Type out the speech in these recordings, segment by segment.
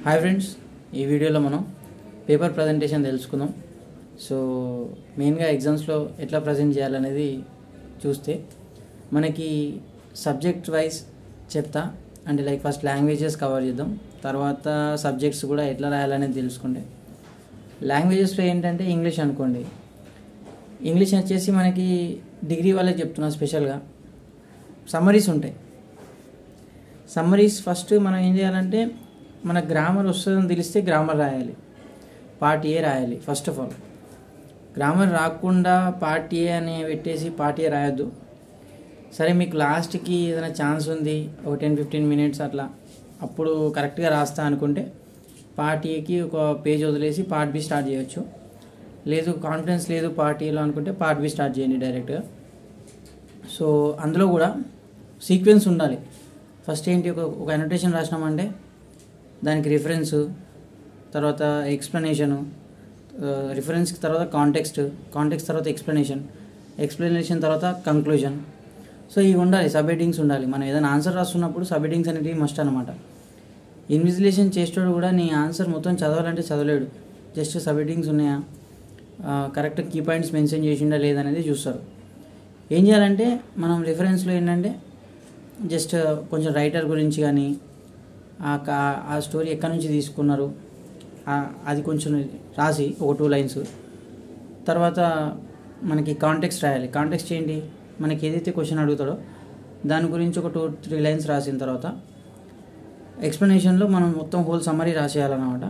Hi friends ఈ వీడియోలో మనం పేపర్ ప్రజెంటేషన్ తెలుసుకుందాం సో మెయిన్గా ఎగ్జామ్స్లో ఎట్లా ప్రజెంట్ చేయాలనేది చూస్తే మనకి సబ్జెక్ట్ వైజ్ చెప్తా అంటే లైక్ ఫస్ట్ లాంగ్వేజెస్ కవర్ చేద్దాం తర్వాత సబ్జెక్ట్స్ కూడా ఎట్లా రాయాలనేది తెలుసుకుంటే లాంగ్వేజెస్లో ఏంటంటే ఇంగ్లీష్ అనుకోండి ఇంగ్లీష్ వచ్చేసి మనకి డిగ్రీ వాళ్ళకి చెప్తున్నా స్పెషల్గా సమ్మరీస్ ఉంటాయి సమ్మరీస్ ఫస్ట్ మనం ఏం చేయాలంటే మన గ్రామర్ వస్తుందని తెలిస్తే గ్రామర్ రాయాలి పార్ట్ ఏ రాయాలి ఫస్ట్ ఆఫ్ ఆల్ గ్రామర్ రాకుండా పార్ట్ ఏ అని పెట్టేసి పార్ట్ ఏ రాయొద్దు సరే మీకు లాస్ట్కి ఏదైనా ఛాన్స్ ఉంది ఒక టెన్ ఫిఫ్టీన్ మినిట్స్ అట్లా అప్పుడు కరెక్ట్గా రాస్తా అనుకుంటే పార్ట్ ఏకి ఒక పేజ్ వదిలేసి పార్ట్ బి స్టార్ట్ చేయొచ్చు లేదు కాన్ఫిడెన్స్ లేదు పార్ట్ ఏలో అనుకుంటే పార్ట్ బి స్టార్ట్ చేయండి డైరెక్ట్గా సో అందులో కూడా సీక్వెన్స్ ఉండాలి ఫస్ట్ ఏంటి ఒక ఒక అనోటేషన్ రాసినామంటే దానికి రిఫరెన్స్ తర్వాత ఎక్స్ప్లెనేషను రిఫరెన్స్కి తర్వాత కాంటెక్స్ట్ కాంటెక్స్ట్ తర్వాత ఎక్స్ప్లెనేషన్ ఎక్స్ప్లెనేషన్ తర్వాత కంక్లూజన్ సో ఇవి ఉండాలి సబ్ హెడ్డింగ్స్ ఉండాలి మనం ఏదైనా ఆన్సర్ రాస్తున్నప్పుడు సబ్ హెడ్డింగ్స్ అనేవి మస్ట్ అనమాట ఇన్విజిలేషన్ చేసేటోడు కూడా నీ ఆన్సర్ మొత్తం చదవాలంటే చదవలేడు జస్ట్ సబ్ హెడ్డింగ్స్ ఉన్నాయా కరెక్ట్ కీ పాయింట్స్ మెన్షన్ చేసిండా లేదనేది చూస్తారు ఏం చేయాలంటే మనం రిఫరెన్స్లో ఏంటంటే జస్ట్ కొంచెం రైటర్ గురించి కానీ ఆ కా- ఆ స్టోరీ ఎక్కడి నుంచి తీసుకున్నారు ఆ- అది కొంచెం రాసి ఒక టూ లైన్స్ తర్వాత మనకి కాంటెక్స్ట్ రాయాలి కాంటెక్స్ట్ ఏంటి మనకి ఏదైతే క్వశ్చన్ అడుగుతాడో దాని గురించి ఒక టూ త్రీ లైన్స్ రాసిన తర్వాత ఎక్స్ప్లెనేషన్లో మనం మొత్తం హోల్ సమ్మరీ రాసేయాలన్నమాట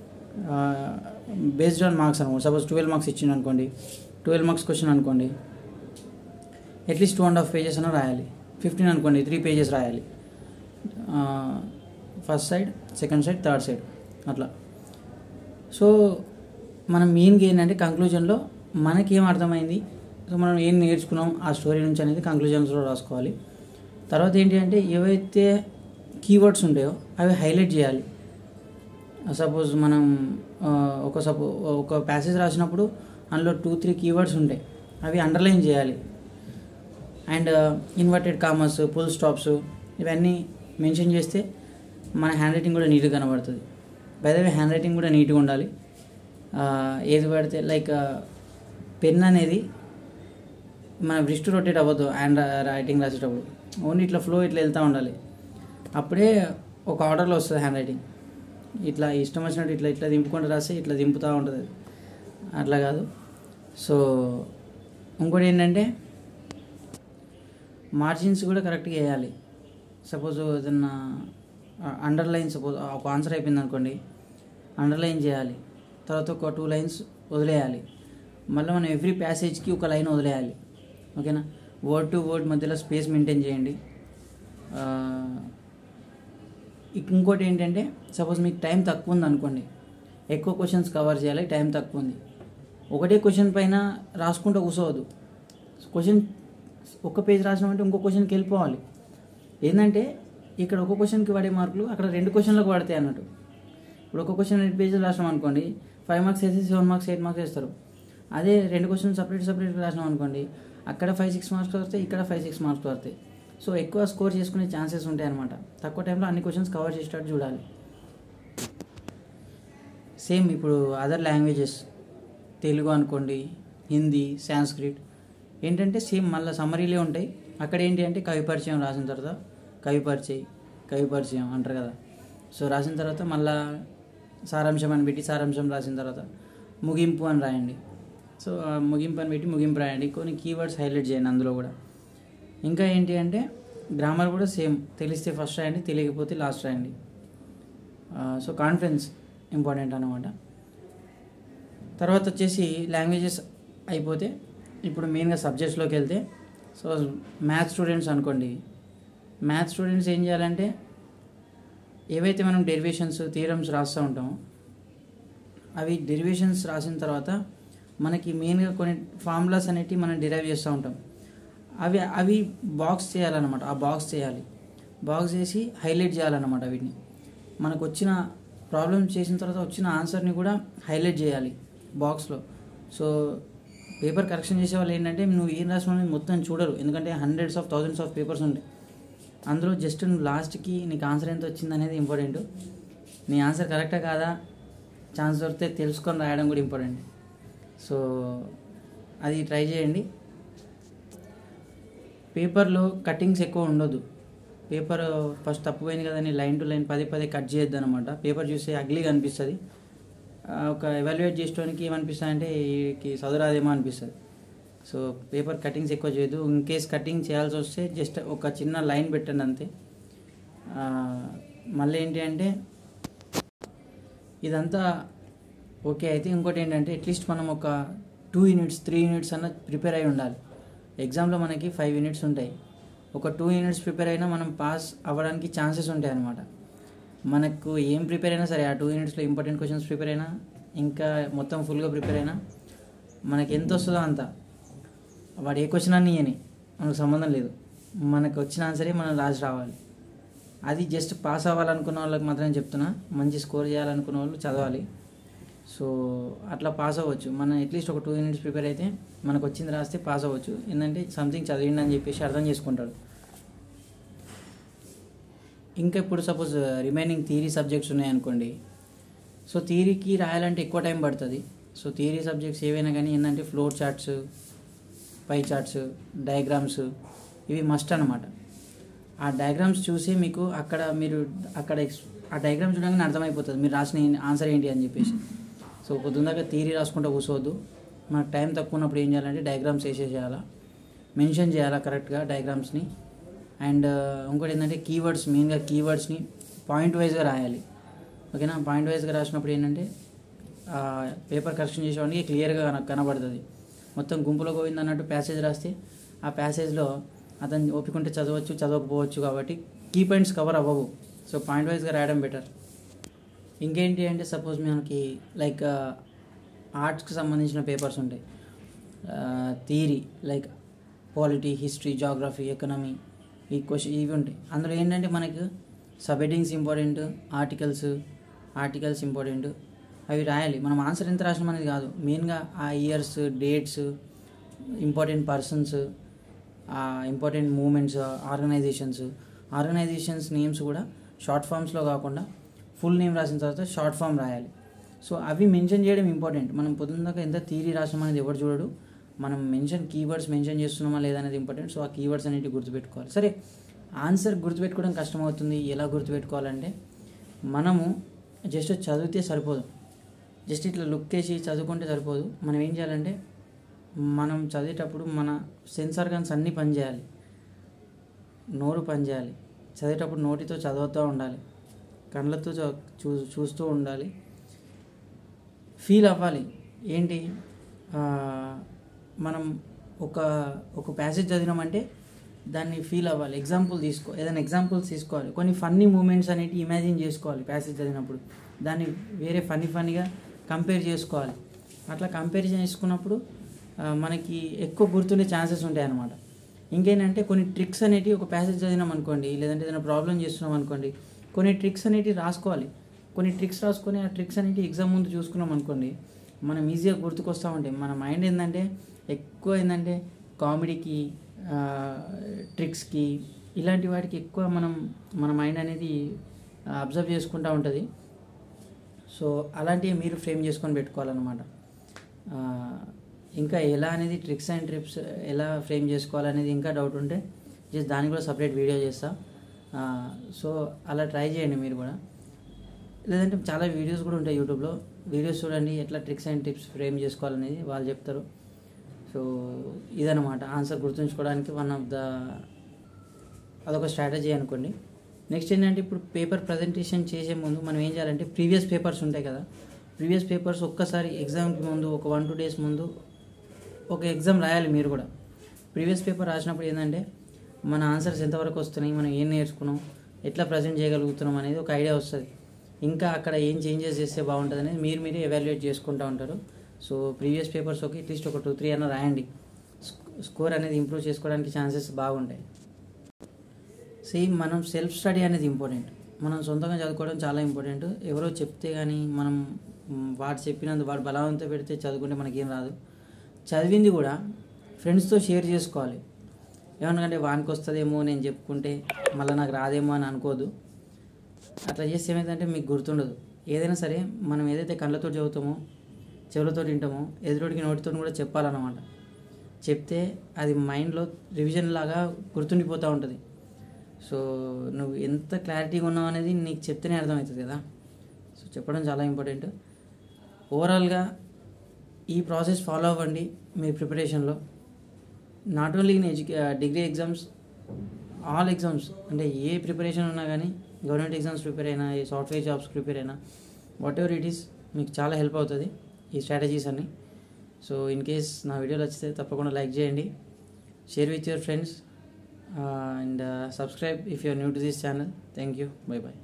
బేస్డ్ ఆన్ మార్క్స్ అనమాట సపోజ్ ట్వెల్వ్ మార్క్స్ ఇచ్చింది అనుకోండి ట్వెల్వ్ మార్క్స్ క్వశ్చన్ అనుకోండి at least two and half pages అన్న రాయాలి ఫిఫ్టీన్ అనుకోండి త్రీ పేజెస్ రాయాలి first side second side third side అట్లా సో మనం మెయిన్గా ఏంటంటే కంక్లూజన్లో మనకేం అర్థమైంది సో మనం ఏం నేర్చుకున్నాం ఆ స్టోరీ నుంచి అనేది కంక్లూజన్స్లో రాసుకోవాలి తర్వాత ఏంటి అంటే ఏవైతే కీవర్డ్స్ ఉంటాయో అవి హైలైట్ చేయాలి సపోజ్ మనం ఆ, ఒక సపో ఒక ప్యాసేజ్ రాసినప్పుడు అందులో టూ త్రీ కీవర్డ్స్ ఉంటాయి అవి అండర్లైన్ చేయాలి and inverted commas full stops ఇవన్నీ మెన్షన్ చేస్తే మన హ్యాండ్ రైటింగ్ కూడా నీట్గా కనబడుతుంది బైదవే హ్యాండ్ రైటింగ్ కూడా నీట్గా ఉండాలి ఆ, ఏది పడితే లైక్ పెన్ అనేది మన బ్రిస్ట్ రొటేట్ అవ్వద్దు హ్యాండ్ రైటింగ్ రాసేటప్పుడు ఓన్లీ ఇట్లా ఫ్లో ఇట్లా వెళ్తూ ఉండాలి అప్పుడే ఒక ఆర్డర్లో వస్తుంది హ్యాండ్ రైటింగ్ ఇట్లా ఇష్టం వచ్చినట్టు ఇట్లా ఇట్లా దింపుకుంటూ రాస్తే ఇట్లా దింపుతూ ఉంటుంది అది. అట్లా కాదు సో ఇంకోటి ఏంటంటే మార్జిన్స్ కూడా కరెక్ట్గా వేయాలి సపోజ్ ఏదన్నా అండర్లైన్ సపోజ్ ఒక ఆన్సర్ అయిపోయింది అనుకోండి అండర్లైన్ చేయాలి తర్వాత ఒక టూ లైన్స్ వదిలేయాలి మళ్ళీ మనం ఎవ్రీ ప్యాసేజ్కి ఒక లైన్ వదిలేయాలి ఓకేనా వర్డ్ టు వర్డ్ మధ్యలో స్పేస్ మెయింటైన్ చేయండి ఆ, ఇక ఇంకోటి ఏంటంటే సపోజ్ మీకు టైం తక్కువ ఉంది అనుకోండి ఎక్కువ క్వశ్చన్స్ కవర్ చేయాలి టైం తక్కువ ఉంది ఒకటే క్వశ్చన్ పైన రాసుకుంటూ కూర్చోవద్దు క్వశ్చన్ ఒక పేజ్ రాసినామంటే ఇంకో క్వశ్చన్కి వెళ్ళిపోవాలి ఏంటంటే ఇక్కడ ఒక క్వశ్చన్కి పడే మార్కులు అక్కడ రెండు క్వశ్చన్లకు పడతాయి అన్నట్టు ఇప్పుడు ఒక క్వశ్చన్ రెండు పేజీలు రాసినాం అనుకోండి ఫైవ్ మార్క్స్ వేసి సెవెన్ మార్క్స్ ఎయిట్ మార్క్స్ వేస్తారు అదే రెండు క్వశ్చన్ సపరేట్ సపరేట్గా రాసినాం అనుకోండి అక్కడ ఫైవ్ సిక్స్ మార్క్స్ వస్తాయి ఇక్కడ ఫైవ్ సిక్స్ మార్క్స్ వస్తాయి సో ఎక్కువ స్కోర్ చేసుకునే ఛాన్సెస్ ఉంటాయి అనమాట తక్కువ టైంలో అన్ని క్వశ్చన్స్ కవర్ చేసేటట్టు చూడాలి సేమ్ ఇప్పుడు అదర్ లాంగ్వేజెస్ తెలుగు అనుకోండి హిందీ సాంస్క్రిట్ ఏంటంటే సేమ్ మళ్ళీ సమ్మరీలే ఉంటాయి అక్కడ ఏంటి అంటే కవి పరిచయం రాసిన తర్వాత కవి పరిచయం కవి పరిచయం అంటారు కదా సో రాసిన తర్వాత మళ్ళా సారాంశం అని పెట్టి సారాంశం రాసిన తర్వాత ముగింపు అని రాయండి సో ఆ ముగింపు అని పెట్టి ముగింపు రాయండి కొన్ని కీవర్డ్స్ హైలైట్ చేయండి అందులో కూడా ఇంకా ఏంటి అంటే గ్రామర్ కూడా సేమ్ తెలిస్తే ఫస్ట్ రాయండి తెలియకపోతే లాస్ట్ రాయండి సో కాన్ఫిడెన్స్ ఇంపార్టెంట్ అనమాట తర్వాత వచ్చేసి లాంగ్వేజెస్ అయిపోతే ఇప్పుడు మెయిన్గా సబ్జెక్ట్స్లోకి వెళ్తే సో మ్యాథ్స్ స్టూడెంట్స్ అనుకోండి మ్యాథ్స్ స్టూడెంట్స్ ఏం చేయాలంటే ఏవైతే మనం డెరివేషన్స్ థియరమ్స్ రాస్తూ ఉంటామో అవి డెరివేషన్స్ రాసిన తర్వాత మనకి మెయిన్గా కొన్ని ఫార్ములాస్ అనేటివి మనం డిరైవ్ చేస్తూ ఉంటాం అవి అవి బాక్స్ చేయాలన్నమాట ఆ బాక్స్ చేయాలి బాక్స్ చేసి హైలైట్ చేయాలన్నమాట వీటిని మనకు వచ్చిన ప్రాబ్లమ్ చేసిన తర్వాత వచ్చిన ఆన్సర్ని కూడా హైలైట్ చేయాలి బాక్స్లో సో పేపర్ కరెక్షన్ చేసే వాళ్ళు ఏంటంటే నువ్వు ఏం రాసిన మొత్తం చూడరు ఎందుకంటే hundreds of thousands of papers ఉంటాయి అందులో జస్ట్ నువ్వు లాస్ట్కి నీకు ఆన్సర్ ఎంత వచ్చింది అనేది ఇంపార్టెంట్ మీ ఆన్సర్ కరెక్టా కాదా ఛాన్స్ దొరికితే తెలుసుకొని రాయడం కూడా ఇంపార్టెంట్ సో అది ట్రై చేయండి పేపర్లో కటింగ్స్ ఎక్కువ ఉండొద్దు పేపర్ ఫస్ట్ తప్పుపోయింది కదని లైన్ టు లైన్ పదే పదే కట్ చేయొద్దు అనమాట పేపర్ చూస్తే అగ్లీగా అనిపిస్తుంది ఆ, ఒక ఎవాల్యుయేట్ చేసుకోవడానికి ఏమనిపిస్తుంది అంటే వీడికి చదువురాదేమో అనిపిస్తుంది సో పేపర్ కటింగ్స్ ఎక్కువ చేయొద్దు ఇన్ కేస్ కటింగ్ చేయాల్సి వస్తే జస్ట్ ఒక చిన్న లైన్ పెట్టండి అంతే ఆ, మళ్ళీ ఏంటి అంటే ఇదంతా ఓకే అయితే ఇంకోటి ఏంటంటే అట్లీస్ట్ మనం ఒక టూ యూనిట్స్ త్రీ యూనిట్స్ అన్న ప్రిపేర్ అయి ఉండాలి ఎగ్జామ్లో మనకి ఫైవ్ యూనిట్స్ ఉంటాయి ఒక టూ యూనిట్స్ ప్రిపేర్ అయినా మనం పాస్ అవ్వడానికి ఛాన్సెస్ ఉంటాయి అన్నమాట మనకు ఏం ప్రిపేర్ అయినా సరే ఆ టూ యూనిట్స్లో ఇంపార్టెంట్ క్వశ్చన్స్ ప్రిపేర్ అయినా ఇంకా మొత్తం ఫుల్గా ప్రిపేర్ అయినా మనకి ఎంత వస్తుందో అంత వాడు ఏ క్వశ్చన్ అని ఇయని మనకు సంబంధం లేదు మనకు వచ్చిన ఆన్సరే మనం రాసి రావాలి అది జస్ట్ పాస్ అవ్వాలనుకున్న వాళ్ళకి మాత్రమే చెప్తున్నా మంచి స్కోర్ చేయాలనుకున్న వాళ్ళు చదవాలి సో అట్లా పాస్ అవ్వచ్చు మనం అట్లీస్ట్ ఒక టూ యూనిట్స్ ప్రిపేర్ అయితే మనకు వచ్చింది రాస్తే పాస్ అవ్వచ్చు ఏంటంటే సంథింగ్ చదివిండి అని చెప్పేసి అర్థం చేసుకుంటాడు ఇంకా ఇప్పుడు సపోజ్ రిమైనింగ్ థియరీ సబ్జెక్ట్స్ ఉన్నాయనుకోండి సో థియరీకి రాయాలంటే ఎక్కువ టైం పడుతుంది సో థియరీ సబ్జెక్ట్స్ ఏవైనా కానీ ఏంటంటే flow charts pie charts diagrams ఇవి మస్ట్ అనమాట ఆ డయాగ్రామ్స్ చూసి మీకు అక్కడ మీరు అక్కడ ఎక్స్ ఆ డయాగ్రామ్స్ చూడగానే అర్థమైపోతుంది మీరు రాసిన ఆన్సర్ ఏంటి అని చెప్పేసి సో పొద్దున్నాక థియరీ రాసుకుంటూ కూర్చోవద్దు మనకు టైం తక్కువ ఉన్నప్పుడు ఏం చేయాలంటే డయాగ్రామ్స్ వేసేసేయాలా మెన్షన్ చేయాలా కరెక్ట్గా డయాగ్రామ్స్ని అండ్ ఇంకోటి ఏంటంటే కీవర్డ్స్ మెయిన్గా కీవర్డ్స్ని పాయింట్ వైజ్గా రాయాలి ఓకేనా పాయింట్ వైజ్గా రాసినప్పుడు ఏంటంటే పేపర్ కరెక్షన్ చేసేవాడికి క్లియర్గా కన కనబడుతుంది మొత్తం గుంపులో గోవింది అన్నట్టు ప్యాసేజ్ రాస్తే ఆ ప్యాసేజ్లో అతను ఓపికంటే చదవచ్చు చదవకపోవచ్చు కాబట్టి కీ పాయింట్స్ కవర్ అవ్వవు సో పాయింట్ వైజ్గా రాయడం బెటర్ ఇంకేంటి అంటే సపోజ్ మనకి లైక్ ఆర్ట్స్కి సంబంధించిన పేపర్స్ ఉంటాయి theory like polity history geography economy ఈ క్వశ్చన్ ఇవి ఉంటాయి అందులో ఏంటంటే మనకు sub headings important articles articles important అవి రాయాలి మనం ఆన్సర్ ఎంత రాసినాం అనేది కాదు మెయిన్గా ఆ years dates important persons important moments organisations organisations names కూడా షార్ట్ ఫామ్స్లో కాకుండా ఫుల్ నేమ్ రాసిన తర్వాత షార్ట్ ఫామ్ రాయాలి సో అవి మెన్షన్ చేయడం ఇంపార్టెంట్ మనం పొద్దున్న దాకా ఎంత థీరీ రాసాం అనేది ఎవరు చూడడు మనం మెన్షన్ కీవర్డ్స్ మెన్షన్ చేస్తున్నామా లేదా అనేది ఇంపార్టెంట్ సో ఆ కీవర్డ్స్ అనేవి గుర్తుపెట్టుకోవాలి సరే ఆన్సర్ గుర్తుపెట్టుకోవడం కష్టమవుతుంది ఎలా గుర్తుపెట్టుకోవాలంటే మనము జస్ట్ చదివితే సరిపోదు జస్ట్ ఇట్లా లుక్ వేసి చదువుకుంటే సరిపోదు మనం ఏం చేయాలంటే మనం చదివేటప్పుడు మన సెన్స్ ఆర్గన్స్ అన్నీ పనిచేయాలి నోరు పనిచేయాలి చదివేటప్పుడు నోటితో చదువుతూ ఉండాలి కళ్ళతో చ- చూ చూస్తూ ఉండాలి ఫీల్ అవ్వాలి ఏంటి ఆ, మనం ఒక ఒక ప్యాసేజ్ చదివినామంటే దాన్ని ఫీల్ అవ్వాలి ఎగ్జాంపుల్ తీసుకో ఏదైనా ఎగ్జాంపుల్స్ తీసుకోవాలి కొన్ని ఫన్నీ మూమెంట్స్ అనేవి ఇమాజిన్ చేసుకోవాలి ప్యాసేజ్ చదివినప్పుడు దాన్ని వేరే ఫన్నీ ఫన్నీగా కంపేర్ చేసుకోవాలి అట్లా కంపేర్ చేసుకున్నప్పుడు ఆ, మనకి ఎక్కువ గుర్తుండే ఛాన్సెస్ ఉంటాయి అన్నమాట ఇంకేంటంటే కొన్ని ట్రిక్స్ అనేటివి ఒక ప్యాసేజ్ చదివినాం అనుకోండి లేదంటే ఏదైనా ప్రాబ్లం చేస్తున్నాం అనుకోండి కొన్ని ట్రిక్స్ అనేటివి రాసుకోవాలి కొన్ని ట్రిక్స్ రాసుకొని ఆ ట్రిక్స్ అనేటివి ఎగ్జామ్ ముందు చూసుకున్నాం అనుకోండి మనం ఈజీగా గుర్తుకొస్తూ ఉంటాయి మన మైండ్ ఏంటంటే ఎక్కువ ఏంటంటే కామెడీకి ట్రిక్స్కి ఇలాంటి వాటికి ఎక్కువ మనం మన మైండ్ అనేది అబ్జర్వ్ చేసుకుంటూ ఉంటుంది సో అలాంటివి మీరు ఫ్రేమ్ చేసుకొని పెట్టుకోవాలన్నమాట ఆ, ఇంకా ఎలా అనేది ట్రిక్స్ అండ్ ట్రిప్స్ ఎలా ఫ్రేమ్ చేసుకోవాలనేది ఇంకా డౌట్ ఉంటే జస్ట్ దానికి కూడా సపరేట్ వీడియో చేస్తా ఆ, సో అలా ట్రై చేయండి మీరు కూడా లేదంటే చాలా వీడియోస్ కూడా ఉంటాయి యూట్యూబ్లో వీడియోస్ చూడండి ఎట్లా ట్రిక్స్ అండ్ టిప్స్ ఫ్రేమ్ చేసుకోవాలనేది వాళ్ళు చెప్తారు సో ఇదనమాట ఆన్సర్ గుర్తుంచుకోవడానికి వన్ ఆఫ్ ద అదొక స్ట్రాటజీ అనుకోండి నెక్స్ట్ ఏంటంటే ఇప్పుడు పేపర్ ప్రజెంటేషన్ చేసే ముందు మనం ఏం చేయాలంటే ప్రీవియస్ పేపర్స్ ఉంటాయి కదా ప్రీవియస్ పేపర్స్ ఒక్కసారి ఎగ్జామ్కి ముందు ఒక వన్ టూ డేస్ ముందు ఒక ఎగ్జామ్ రాయాలి మీరు కూడా ప్రీవియస్ పేపర్ రాసినప్పుడు ఏంటంటే మన ఆన్సర్స్ ఎంతవరకు వస్తున్నాయి మనం ఏం నేర్చుకున్నాం ఎట్లా ప్రజెంట్ చేయగలుగుతున్నాం అనేది ఒక ఐడియా వస్తుంది ఇంకా అక్కడ ఏం చేంజెస్ చేస్తే బాగుంటుంది అనేది మీరు మీరే ఎవాల్యుయేట్ చేసుకుంటూ ఉంటారు సో ప్రీవియస్ పేపర్స్ ఒక అట్లీస్ట్ ఒక టూ త్రీ అన్న రాయండి స్కోర్ అనేది ఇంప్రూవ్ చేసుకోవడానికి ఛాన్సెస్ బాగుంటాయి సేమ్ మనం సెల్ఫ్ స్టడీ అనేది ఇంపార్టెంట్ మనం సొంతంగా చదువుకోవడం చాలా ఇంపార్టెంట్ ఎవరో చెప్తే కానీ మనం మ్, వాడు చెప్పినందు వాడు బలవంతం పెడితే చదువుకుంటే మనకేం రాదు చదివింది కూడా ఫ్రెండ్స్తో షేర్ చేసుకోవాలి ఏమనుకంటే వానికి వస్తుందేమో నేను చెప్పుకుంటే మళ్ళీ నాకు రాదేమో అని అనుకోదు అట్లా చేస్తే ఏమైందంటే మీకు గుర్తుండదు ఏదైనా సరే మనం ఏదైతే కళ్ళతో చదువుతామో చెవులతో వింటామో ఎదురోడికి నోటితో కూడా చెప్పాలన్నమాట చెప్తే అది మైండ్లో రివిజన్ లాగా గుర్తుండిపోతూ ఉంటుంది సో నువ్వు ఎంత క్లారిటీగా ఉన్నావు అనేది నీకు చెప్తేనే అర్థమవుతుంది కదా సో చెప్పడం చాలా ఇంపార్టెంట్ ఓవరాల్గా ఈ ప్రాసెస్ ఫాలో అవ్వండి మీ ప్రిపరేషన్లో నాట్ ఓన్లీ ఇన్ ఎడ్యుకే డిగ్రీ ఎగ్జామ్స్ ఆల్ ఎగ్జామ్స్ అంటే ఏ ప్రిపరేషన్ ఉన్నా కానీ గవర్నమెంట్ ఎగ్జామ్స్ ప్రిపేర్ అయినా ఏ సాఫ్ట్వేర్ జాబ్స్ ప్రిపేర్ అయినా వాట్ ఎవర్ ఇట్ ఈస్ మీకు చాలా హెల్ప్ అవుతుంది ఈ స్ట్రాటజీస్ అన్నీ సో ఇన్ కేస్ నా వీడియోలు వచ్చితే తప్పకుండా లైక్ చేయండి share with your friends and subscribe if you're new to this channel thank you bye bye